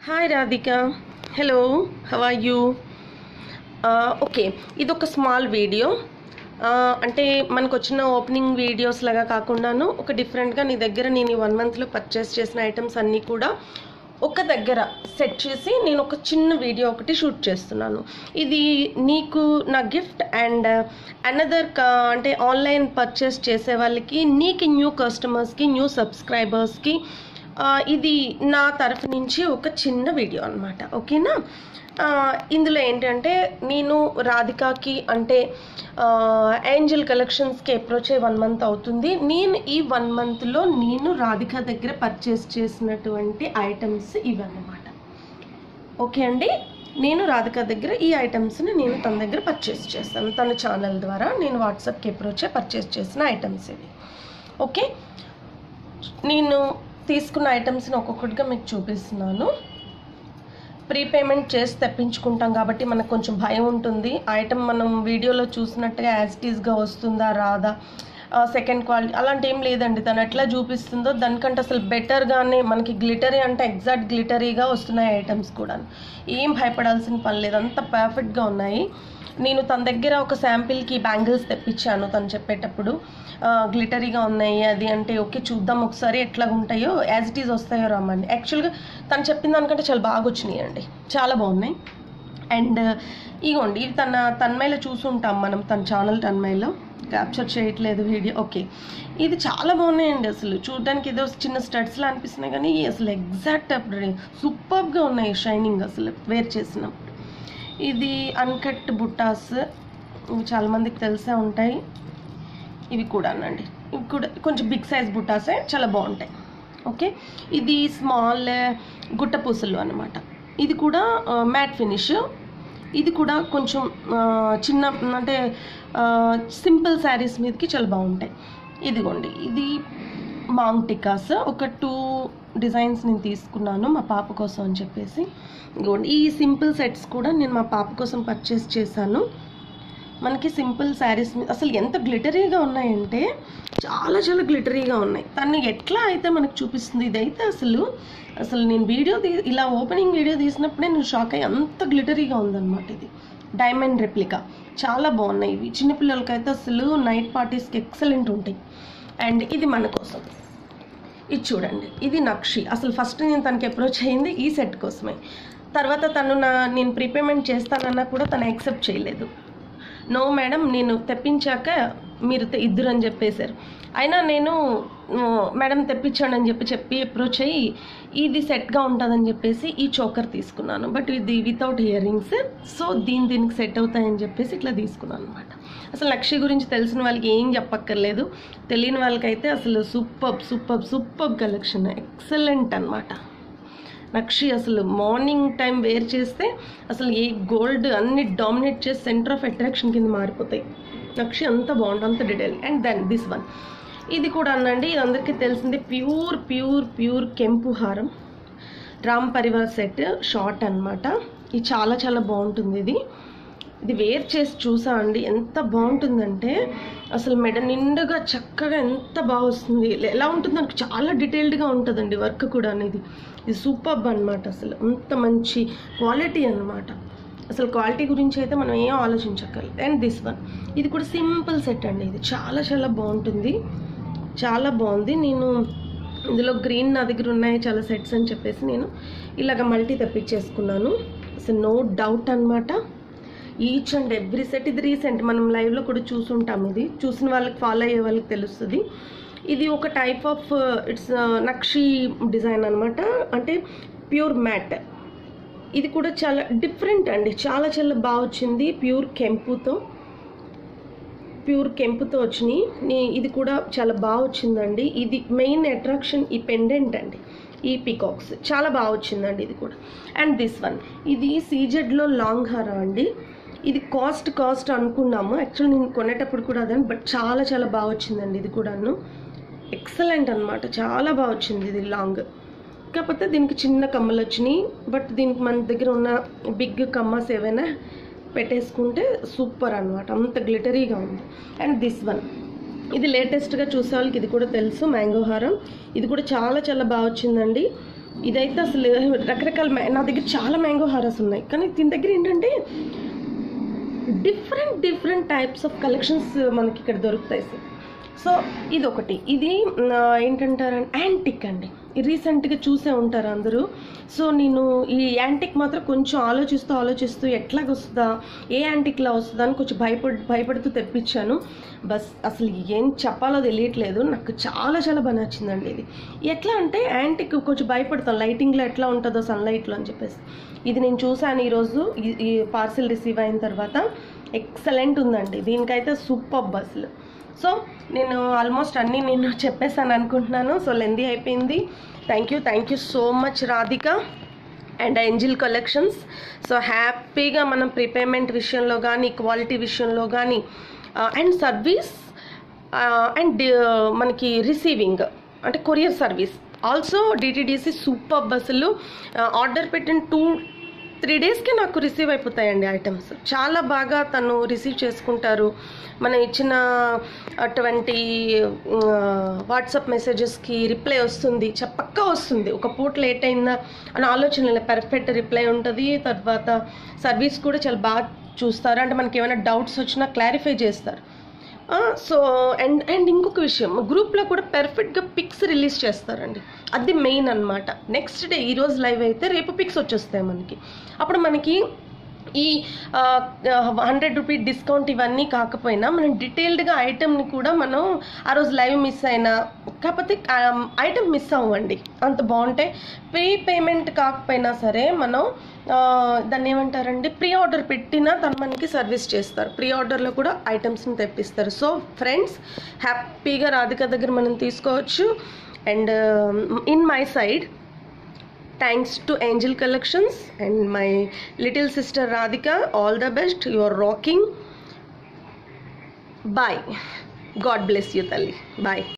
hi Radhika hello how are you okay ఇది ఒక small video అంటే మనకు వచ్చిన ఓపెనింగ్ వీడియోస్ లాగా కాకుండాను ఒక డిఫరెంట్గా నీ దగ్గర నేను ఈ వన్ మంత్లో పర్చేస్ చేసిన ఐటమ్స్ అన్నీ కూడా ఒక దగ్గర సెట్ చేసి నేను ఒక చిన్న వీడియో ఒకటి షూట్ చేస్తున్నాను ఇది నీకు నా గిఫ్ట్ అండ్ అనదర్ అంటే ఆన్లైన్ పర్చేస్ చేసే వాళ్ళకి నీకు న్యూ కస్టమర్స్కి న్యూ సబ్స్క్రైబర్స్కి ఆ, ఇది నా తరఫు నుంచి ఒక చిన్న వీడియో అనమాట ఓకేనా ఆ, ఇందులో ఏంటంటే నేను రాధికాకి అంటే ఏంజల్ కలెక్షన్స్కి అప్రోచ్ అయ్యి వన్ మంత్ అవుతుంది నేను ఈ వన్ మంత్లో నేను రాధిక దగ్గర పర్చేస్ చేసినటువంటి ఐటమ్స్ ఇవన్నమాట ఓకే అండి నేను రాధిక దగ్గర ఈ ఐటమ్స్ని నేను తన దగ్గర పర్చేస్ చేస్తాను తన ఛానల్ ద్వారా నేను వాట్సాప్కి అప్రోచ్ అయ్యి పర్చేస్ చేసిన ఐటమ్స్ ఇవి ఓకే నేను తీసుకున్న ఐటమ్స్ని ఒక్కొక్కటిగా మీకు చూపిస్తున్నాను ప్రీపేమెంట్ చేసి తెప్పించుకుంటాం కాబట్టి మనకు కొంచెం భయం ఉంటుంది ఐటమ్ మనం వీడియోలో చూసినట్టుగా యాజ్ ఇట్ ఈస్గా వస్తుందా రాదా సెకండ్ క్వాలిటీ అలాంటి ఏం లేదండి తను ఎట్లా చూపిస్తుందో దానికంటే అసలు బెటర్గానే మనకి గ్లిటరీ అంటే ఎగ్జాక్ట్ గ్లిటరీగా వస్తున్నాయి ఐటమ్స్ కూడా ఏం భయపడాల్సిన పని లేదు అంత పర్ఫెక్ట్గా ఉన్నాయి నేను తన దగ్గర ఒక శాంపిల్కి బ్యాంగిల్స్ తెప్పించాను తను చెప్పేటప్పుడు గ్లిటరీగా ఉన్నాయి అది అంటే ఓకే చూద్దాం ఒకసారి ఎట్లా ఉంటాయో యాజ్ ఇట్ ఈజ్ వస్తాయో రమ్మండి యాక్చువల్గా తను చెప్పిన దానికంటే చాలా బాగా వచ్చినాయి అండి చాలా బాగున్నాయి అండ్ ఇగోండి ఇవి తన తన్మయలో చూసుంటాం మనం తన ఛానల్ తన్మయలో క్యాప్చర్ చేయట్లేదు వీడియో ఓకే ఇది చాలా బాగున్నాయండి అసలు చూడడానికి ఏదో చిన్న స్టడ్స్లా అనిపిస్తున్నాయి కానీ అసలు ఎగ్జాక్ట్ అప్పుడు సూపర్గా ఉన్నాయి షైనింగ్ అసలు వేర్ చేసినప్పుడు ఇది అన్కట్ బుట్టాస్ ఇవి చాలామందికి తెలిసే ఉంటాయి ఇవి కూడా అనండి ఇవి కూడా కొంచెం బిగ్ సైజ్ బుట్టాసే చాలా బాగుంటాయి ఓకే ఇది స్మాల్ గుట్ట పూసలు అనమాట ఇది కూడా మ్యాట్ ఫినిష్ ఇది కూడా కొంచెం ఆ, చిన్న అంటే సింపుల్ శారీస్ మీదకి చాలా బాగుంటాయి ఇదిగోండి ఇది మాంగ్ టికాస్ ఒక టూ డిజైన్స్ నేను తీసుకున్నాను మా పాప కోసం అని చెప్పేసి ఇదిగోండి ఈ సింపుల్ సెట్స్ కూడా నేను మా పాప కోసం పర్చేస్ చేశాను మనకి సింపుల్ శారీస్ మీద అసలు ఎంత గ్లిటరీగా ఉన్నాయంటే చాలా చాలా గ్లిటరీగా ఉన్నాయి తను ఎట్లా అయితే మనకు చూపిస్తుంది ఇదైతే అసలు అసలు నేను వీడియో తీ ఇలా ఓపెనింగ్ వీడియో తీసినప్పుడే నేను షాక్ అయ్యి అంత గ్లిటరీగా ఉందన్నమాట ఇది డైమండ్ రెప్లికా చాలా బాగున్నాయి ఇవి చిన్నపిల్లలకైతే అసలు నైట్ పార్టీస్కి ఎక్సలెంట్ ఉంటాయి అండ్ ఇది మన కోసం ఇది చూడండి ఇది నక్షి అసలు ఫస్ట్ నేను తనకి అప్రోచ్ అయింది ఈ సెట్ కోసమే తర్వాత తను నా నేను ప్రీపేమెంట్ చేస్తానన్నా కూడా తను యాక్సెప్ట్ చేయలేదు నో మేడం నేను తెప్పించాక మీరు తె- ఇద్దరు అని చెప్పేశారు అయినా నేను "ఓ, మేడం తెప్పించాను అని చెప్పి చెప్పి అప్రోచ్ అయ్యి ఇది సెట్గా ఉంటుందని చెప్పేసి ఈ చోకర్ తీసుకున్నాను బట్ ఇది వితౌట్ ఇయర్ రింగ్స్ సో దీని దీనికి సెట్ అవుతాయని చెప్పేసి ఇట్లా తీసుకున్నాను అనమాట అసలు లక్ష్య గురించి తెలిసిన వాళ్ళకి ఏం చెప్పక్కర్లేదు తెలియని వాళ్ళకైతే అసలు super super super collection excellent అన్నమాట నక్షి అసలు మార్నింగ్ టైం వేర్ చేస్తే అసలు ఏ గోల్డ్ అన్ని డామినేట్ చేసి సెంటర్ ఆఫ్ అట్రాక్షన్ కింద మారిపోతాయి నక్షి అంత బాగుంటుంది అంత detail and then this one ఇది కూడా అనండి ఇది అందరికీ తెలిసింది ప్యూర్ ప్యూర్ ప్యూర్ కెంపు హారం రామ్ పరివార్ సెట్ షార్ట్ అన్నమాట ఇది చాలా చాలా బాగుంటుంది ఇది ఇది వేర్ చేసి చూసా అండి ఎంత బాగుంటుందంటే అసలు మెడ నిండుగా చక్కగా ఎంత బాగా వస్తుంది ఎలా ఉంటుంది నాకు చాలా డీటెయిల్డ్గా ఉంటుందండి వర్క్ కూడా అనేది ఇది సూపర్ అన్నమాట అసలు అంత మంచి క్వాలిటీ అన్నమాట అసలు క్వాలిటీ గురించి అయితే మనం ఏం ఆలోచించక్కర్లేదు అండ్ దిస్ వన్ ఇది కూడా సింపుల్ సెట్ అండి ఇది చాలా చాలా బాగుంటుంది చాలా బాగుంది నేను ఇందులో గ్రీన్ నా దగ్గర ఉన్నాయి చాలా సెట్స్ అని చెప్పేసి నేను ఇలాగ మల్టీ తెప్పించేసుకున్నాను అసలు నో డౌట్ అన్నమాట ఈచ్ అండ్ ఎవ్రీ సెట్ ఇది రీసెంట్ మనం లైవ్లో కూడా చూసుంటాం ఇది చూసిన వాళ్ళకి ఫాలో అయ్యే వాళ్ళకి తెలుస్తుంది ఇది ఒక టైప్ ఆఫ్ ఇట్స్ నక్షి డిజైన్ అనమాట అంటే ప్యూర్ మ్యాట్ ఇది కూడా చాలా డిఫరెంట్ అండి చాలా చాలా బాగా వచ్చింది ప్యూర్ కెంపుతో ప్యూర్ కెంపుతో వచ్చినాయి నీ- ఇది కూడా చాలా బాగా వచ్చిందండి ఇది మెయిన్ అట్రాక్షన్ ఈ పెండెంట్ అండి ఈ పికాక్స్ చాలా బాగా వచ్చిందండి ఇది కూడా అండ్ దిస్ వన్ ఇది సీజెడ్లో లాంగ్ హారా అండి ఇది కాస్ట్ కాస్ట్ అనుకున్నాము యాక్చువల్ నేను కొనేటప్పుడు కూడా అదే బట్ చాలా చాలా బాగా వచ్చిందండి ఇది కూడాను ఎక్సలెంట్ అన్నమాట చాలా బాగా వచ్చింది ఇది లాంగ్ కాకపోతే దీనికి చిన్న కమ్మలు వచ్చినాయి బట్ దీనికి మన దగ్గర ఉన్న బిగ్ కమ్మస్ ఏవైనా పెట్టేసుకుంటే సూపర్ అన్నమాట అంత గ్లిటరీగా ఉంది అండ్ దిస్ వన్ ఇది లేటెస్ట్గా చూసే వాళ్ళకి ఇది కూడా తెలుసు మ్యాంగో హారం ఇది కూడా చాలా చాలా బాగా వచ్చిందండి ఇదైతే అసలు రకరకాల మ్యా- నా దగ్గర చాలా మ్యాంగో హారాస్ ఉన్నాయి కానీ దీని దగ్గర ఏంటంటే different different types of collections మనకి ఇక్కడ దొరుకుతాయి సార్ సో ఇది ఒకటి ఇది ఆ, ఏంటంటారంటే యాంటిక్ అండి రీసెంట్గా చూసే ఉంటారు అందరూ సో నేను ఈ యాంటిక్ మాత్రం కొంచెం ఆలోచిస్తూ ఆలోచిస్తూ ఎట్లాగొస్తుందా ఏ యాంటిక్లా వస్తుందా అని కొంచెం భయపడి భయపడుతూ తెప్పించాను బస్ అసలు ఏం చెప్పాలో తెలియట్లేదు నాకు చాలా చాలా బాగా నచ్చిందండి ఇది ఎట్లా అంటే యాంటిక్ కొంచెం భయపడతాం లైటింగ్లో ఎట్లా ఉంటుందో సన్లైట్లో అని చెప్పేసి ఇది నేను చూశాను ఈరోజు ఈ- ఈ పార్సిల్ రిసీవ్ అయిన తర్వాత ఎక్సలెంట్ ఉందండి దీనికైతే సూపర్ అసలు సో నేను ఆల్మోస్ట్ అన్నీ నేను చెప్పేసాను అనుకుంటున్నాను సో లెంది అయిపోయింది thank you thank you so much Radhika and Angel Collections so హ్యాపీగా మనం ప్రీపేమెంట్ విషయంలో కానీ క్వాలిటీ విషయంలో కానీ అండ్ సర్వీస్ అండ్ మనకి రిసీవింగ్ అంటే courier service also DTDC super బస్సులు ఆర్డర్ పెట్టిన టూ త్రీ డేస్కి నాకు రిసీవ్ అయిపోతాయండి ఐటమ్స్ చాలా బాగా తను రిసీవ్ చేసుకుంటారు మనం ఇచ్చిన అటువంటి వాట్సాప్ మెసేజెస్కి రిప్లై వస్తుంది చ- పక్కా వస్తుంది ఒక పూట లేట్ అయిందా అని ఆలోచన పర్ఫెక్ట్ రిప్లై ఉంటుంది తర్వాత సర్వీస్ కూడా చాలా బాగా చూస్తారు అంటే మనకి ఏమైనా డౌట్స్ వచ్చినా క్లారిఫై చేస్తారు సో అండ్ అండ్ ఇంకొక విషయం గ్రూప్లో కూడా పర్ఫెక్ట్గా పిక్స్ రిలీజ్ చేస్తారండి అది మెయిన్ అన్నమాట నెక్స్ట్ డే ఈరోజు లైవ్ అయితే రేపు పిక్స్ వచ్చేస్తాయి మనకి అప్పుడు మనకి ఈ హండ్రెడ్ రూపీ డిస్కౌంట్ ఇవన్నీ కాకపోయినా మనం డీటెయిల్డ్గా ఐటెంని కూడా మనం ఆ రోజు లైవ్ మిస్ అయినా కాకపోతే ఐటెం మిస్ అవ్వండి అంత బాగుంటాయి ప్రీ పేమెంట్ కాకపోయినా సరే మనం ఆ, దాన్ని ఏమంటారండి ప్రీ ఆర్డర్ పెట్టినా తను మనకి సర్వీస్ చేస్తారు ప్రీ ఆర్డర్లో కూడా ఐటమ్స్ని తెప్పిస్తారు సో ఫ్రెండ్స్ హ్యాపీగా రాధిక దగ్గర మనం తీసుకోవచ్చు and in my side thanks to Angel Collections and my little sister Radhika all the best you are rocking bye God bless you తల్లి బాయ్